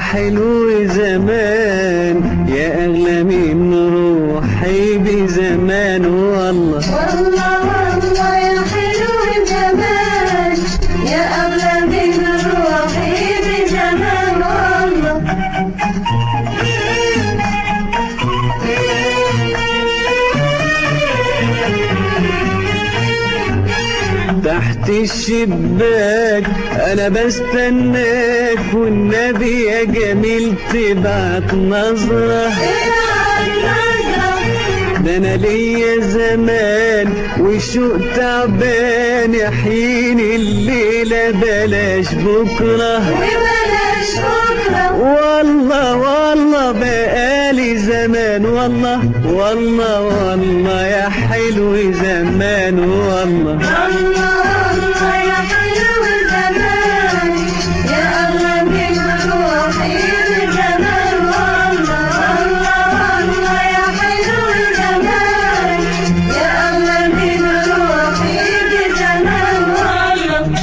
حلو زمان يا أغلى من روحي بزمان والله والله والله يا حلو الجمال يا أغلى من روحي بزمان والله تحت الشباك انا بستناك والنبي يا جميل تبعت نظرة ده انا ليا زمان وشوق تعبان يحييني الليلة بلاش بكرة وبلاش بكرة والله والله بقالي زمان والله والله والله يا حلو زمان والله الله الله يا حلو الجمال يا أغلى من روحي بزمان والله الله الله يا حلو الجمال يا أغلى من روحي بزمان والله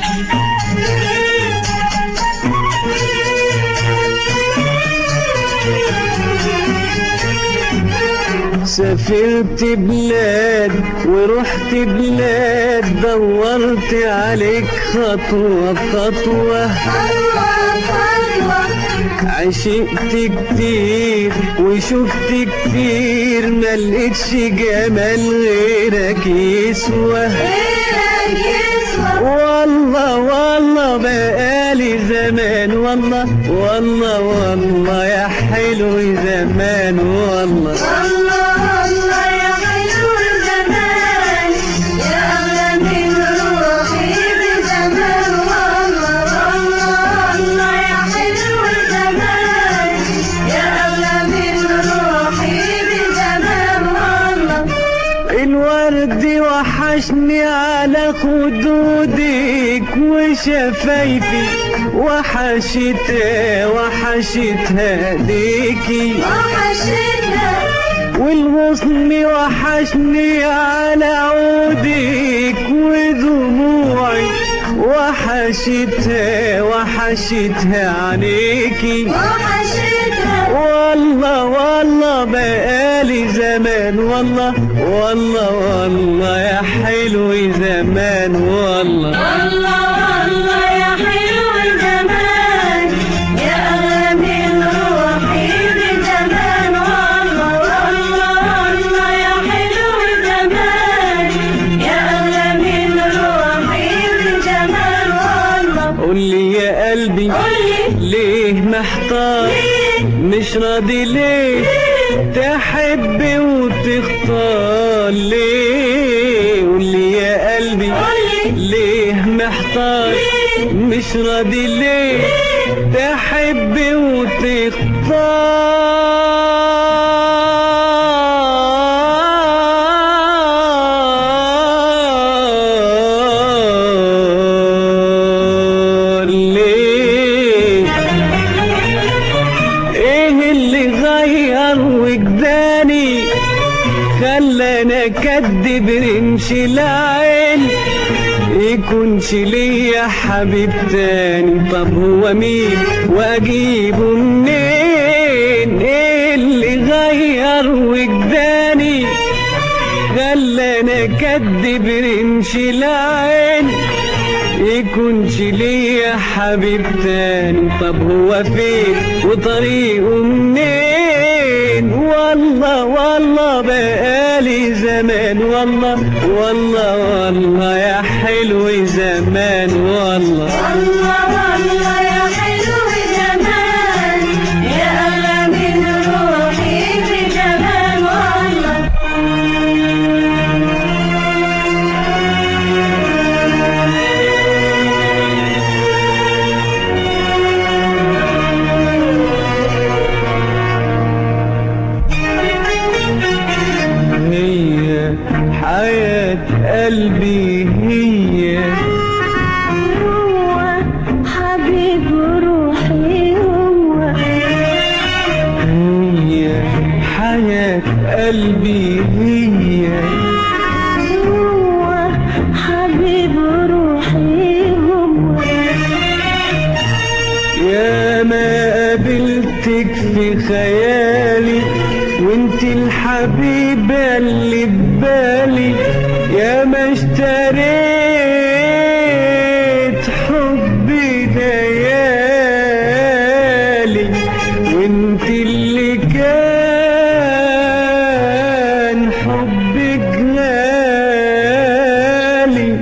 سافرت بلاد ورحت بلاد دورت عليك خطوة بخطوة خطوة خطوة عشقت كتير وشفت كتير ما لقيتش جمال غيرك يسوى غيرك يسوى والله والله بقالي زمان والله والله والله يا حلو زمان والله الله الله يا حلو الجمال يا أغلى من روحي بزمان والله الله الله يا حلو الجمال يا أغلى من روحي بزمان والله الورد وحشني على خدودك وشفايفي وحشت وحشت هديكي وحشتنا والغصن وحشني على عودك ودموعي وحشتها وحشتها عينيكي وحشتنا والله والله بقالي زمان والله والله والله يا حلو زمان والله الله الله يا حلو الجمال يا أغلى من روحي بزمان والله الله الله يا حلو الجمال يا أغلى من روحي بزمان والله قول لي يا قلبي قولي ليه محتار ليه؟ مش راضي ليه تحب وتختار ليه قول لي يا قلبي قولي ليه محتار مش راضي ليه تحب وتختار ليه ايه اللي غير وجداني خلاني اكدب رمش العين يكونش ليا حبيب تاني طب هو مين واجيبه منين ايه اللي غير وجداني خلاني اكدب رمش العين يكونش ليا حبيب تاني طب هو فين وطريقه منين والله والله بقالي زمان والله والله والله يا حلو زمان والله الله الله يا حلو الجمال يا أغلى من روحي بجمال والله هي حياة قلبي هي هو حبيب روحي هو هي حياة قلبي هي هو حبيب روحي هو يا ما قابلتك في خيالي وانت الحبيبة اللي ببالي يا ما اشتريت حبي ليالي وانت اللي كان حبك غالي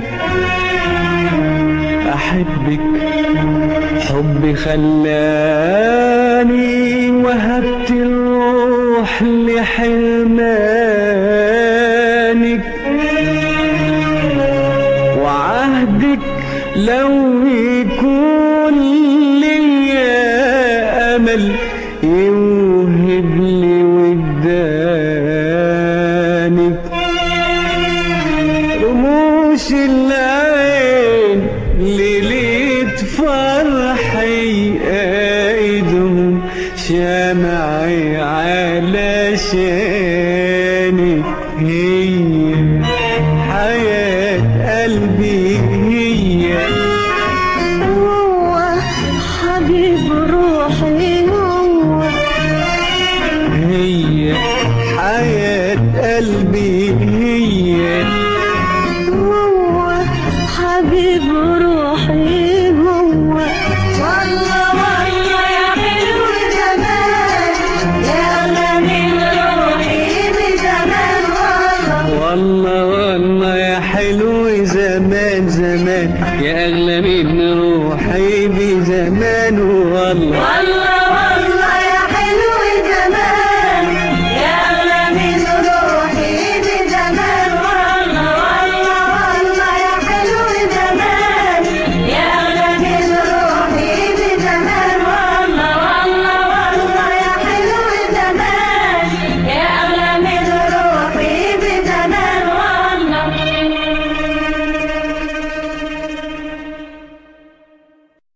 احبك حبي خلاني وهبت الروح لحرمانك وعهدك لو يكون ليا امل يوهب لي وجدانك رموش العين ليلة فرحي ايدهم شمعي على شان